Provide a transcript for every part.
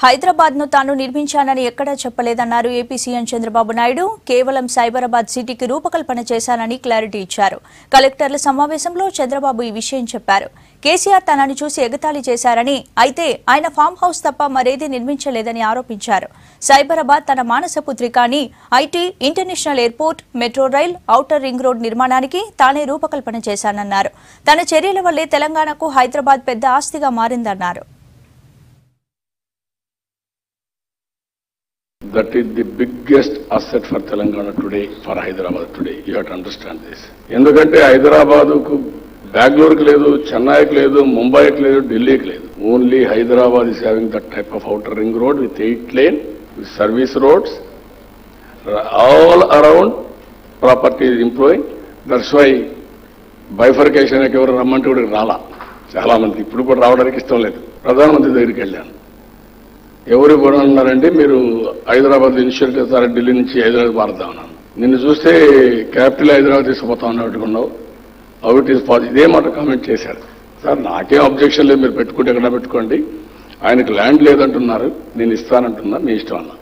హైదరాబాద్ ను తాను నిర్మించానని ఎక్కడా చెప్పలేదన్నారు ఏపీ సీఎం చంద్రబాబు నాయుడు కేవలం సైబరాబాద్ సిటీకి రూపకల్పన చేశానని క్లారిటీ ఇచ్చారు కలెక్టర్ల సమావేశంలో చంద్రబాబు ఈ విషయం చెప్పారు కేసీఆర్ తనని చూసి ఎగతాళి చేశారని అయితే ఆయన ఫామ్ హౌస్ తప్ప మరేదీ నిర్మించలేదని ఆరోపించారు సైబరాబాద్ తన మానసపుత్రిక అని IT international airport metro rail outer ring road నిర్మాణానికి తానే రూపకల్పన చేశానన్నారు తన చర్యల వల్లే తెలంగాణకు హైదరాబాద్ పెద్ద ఆస్తిగా మారిందన్నారు That is the biggest asset for Telangana today, for Hyderabad today. You have to understand this. ఎందుకంటే హైదరాబాద్కు బెంగళూరుకి లేదు చెన్నైకి లేదు ముంబైకి లేదు ఢిల్లీకి లేదు only Hyderabad is having that type of outer ring road with eight lane with service roads all around property is improving that's why bifurcation ఎవరు రమ్మంటే కూడా రాలా చాలా మంది ఇప్పుడు కూడా రావడానికి ఇష్టం లేదు ప్రధానమంత్రి దగ్గరికి వెళ్ళాను ఎవరు కూడా అన్నారంటే మీరు హైదరాబాద్ ఇనిషియేట్ చేస్తారా ఢిల్లీ నుంచి హైదరాబాద్ మారుతా ఉన్నాను నిన్ను చూస్తే క్యాపిటల్ హైదరాబాద్ తీసుకుపోతా ఉన్నట్టుకున్నావు అవి ఇట్ ఈస్ పాజిటివ్ ఇదే మాట కామెంట్ చేశారు సార్ నాకేం అబ్జెక్షన్ లేదు మీరు పెట్టుకుంటే ఎక్కడ పెట్టుకోండి ఆయనకు ల్యాండ్ లేదంటున్నారు నేను ఇస్తానంటున్నా మీ ఇష్టం అన్నా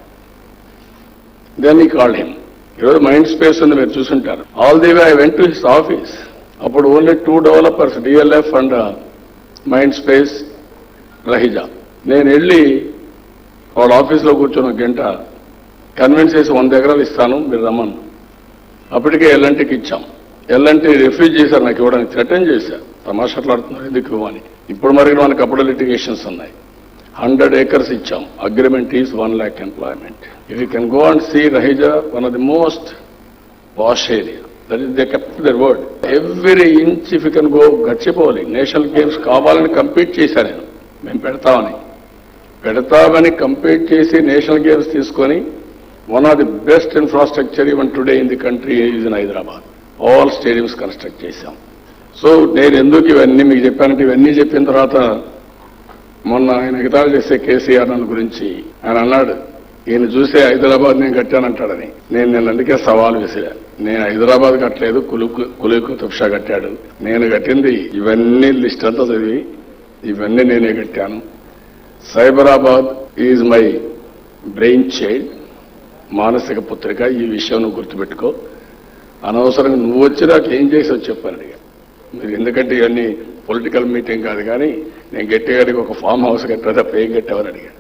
దెన్ ఈ కాల్డ్ హిమ్ ఈరోజు మైండ్ స్పేస్ ఉంది మీరు చూసుంటారు all the way I went to his office అప్పుడు only two developers DLF and mind space Raheja నేను వెళ్ళి వాళ్ళ ఆఫీస్లో కూర్చొని ఒక గంట కన్విన్స్ చేసి వంద ఎకరాలు ఇస్తాను మీరు రమ్మను అప్పటికే ఎల్ఎన్టీకి ఇచ్చాం ఎల్ఎన్టీ రిఫ్యూజ్ చేశారు నాకు ఇవ్వడానికి థ్రెటన్ చేశారు తమాషాట్లాడుతున్నారు ఎందుకు ఇవ్వని ఇప్పుడు మరి మనకి అప్పుడు లిటిగేషన్స్ ఉన్నాయి హండ్రెడ్ ఏకర్స్ ఇచ్చాం agreement is one lakh employment if you can go and see Raheja one of the most wash area that is they kept their word every inch if you can go Gachibowli national games కావాలని compete చేశాను నేను మేము పెడతామని పెడతామని compete చేసి national games తీసుకొని one of the best infrastructure even today in the country is in Hyderabad all stadiums construct చేశాం so నేను ఎందుకు ఇవన్నీ మీకు చెప్పానంటే ఇవన్నీ చెప్పిన తర్వాత మొన్న ఆయన ఎగతాళి చేసే కేసీఆర్ నన్ను గురించి ఆయన అన్నాడు ఈయన చూసే హైదరాబాద్ నేను కట్టానంటాడని నేను నేను అందుకే సవాల్ విసిరా నేను హైదరాబాద్ కట్టలేదు కులుకు కులుకు తుఫ్షా కట్టాడు నేను కట్టింది ఇవన్నీ లిస్ట్ అంతా చదివి ఇవన్నీ నేనే కట్టాను Cyberabad is my brain child మానసిక పుత్రిక ఈ విషయం నువ్వు గుర్తుపెట్టుకో అనవసరంగా నువ్వు వచ్చి నాకు ఏం చేసావు చెప్పాను అడిగా మీరు ఎందుకంటే ఇవన్నీ పొలిటికల్ మీటింగ్ కాదు కానీ నేను గట్టిగా అడిగి ఒక ఫామ్ హౌస్ కట్టా తప్ప ఏం కట్టావని అడిగా